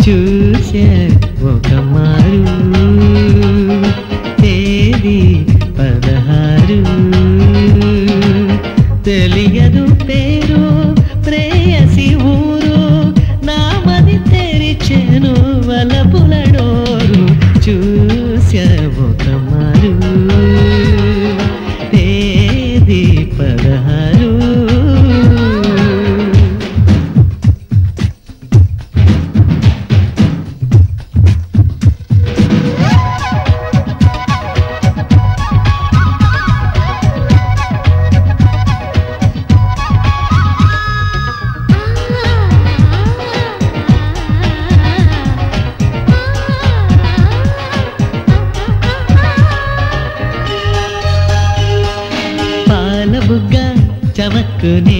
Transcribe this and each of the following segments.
చూసే ఒక మారు తేదీ పదహారు తెలియదు పేరు ప్రేయసి ఊరు నామది తెరిచెను వలపుల డోరు చూసే ఒక మారు తేదీ పదహారు పాల బుగ్గ చమక్కునే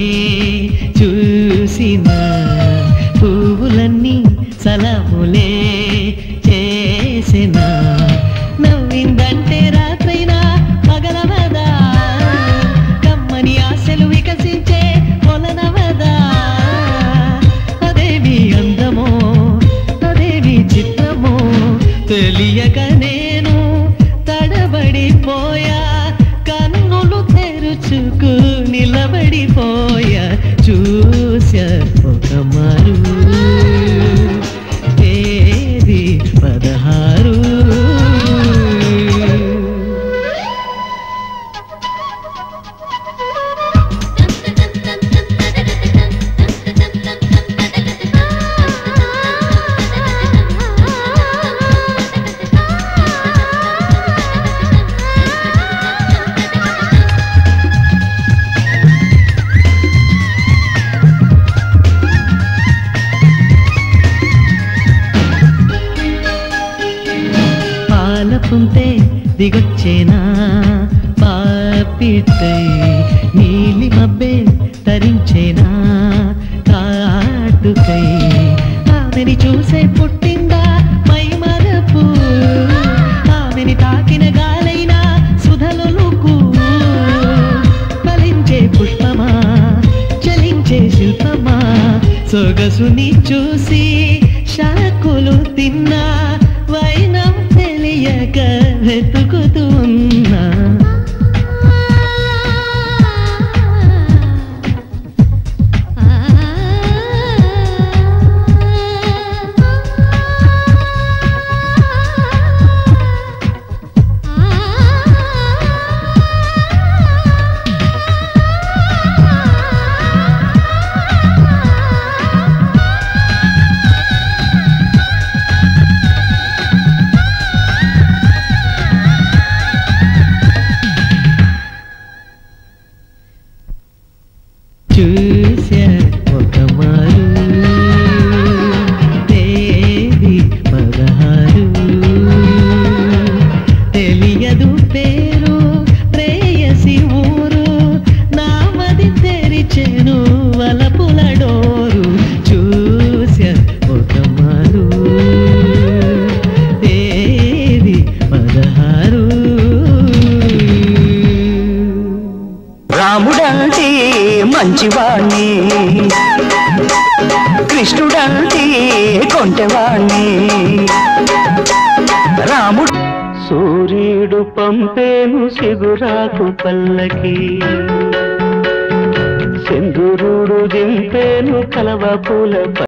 చూసిన పువ్వులన్నీ సలాములే చేసిన నవ్విందంటే రాత్రైనా పగలవదా కమ్మని ఆశలు వికసించే కొలనవదా అదేమి అందమో అదేమి చిత్రమో తెలియక నేను తడబడిపోయా కన్నులు తెరుచుకు నిలబడిపోయా చూసా ఒక మారు తేదీ పదహారు పాలపుంతే దిగొచ్చేనా పాపిట్టై నీలి మబ్బే తరించేనా కాటుకై ఆమెని చూసే పుట్టిందా మై మరపు ఆమెని తాకిన గాలైనా సుధలుకు ఫలించే పుష్పమా చలించే శిల్పమా సొగసుని చూసి శాకులు తిన్నా వైనం తెలియక వెతుకుతున్నా చూసా ఒక మారు తేదీ పదహారు తెలియదు పేరు ప్రేయసి ఊరు నామది తెరిచెను వలపుల డోరు చూసా ఒక మారు తేదీ పదహారు రాముడంటే మంచివాణ్ణి కృష్ణుడంటే కొంటెవాణ్ణి రాముడు సూర్యుడు పంపేను సిగురాకు పల్లకి సెందురుడు దింపేను కలవ పూల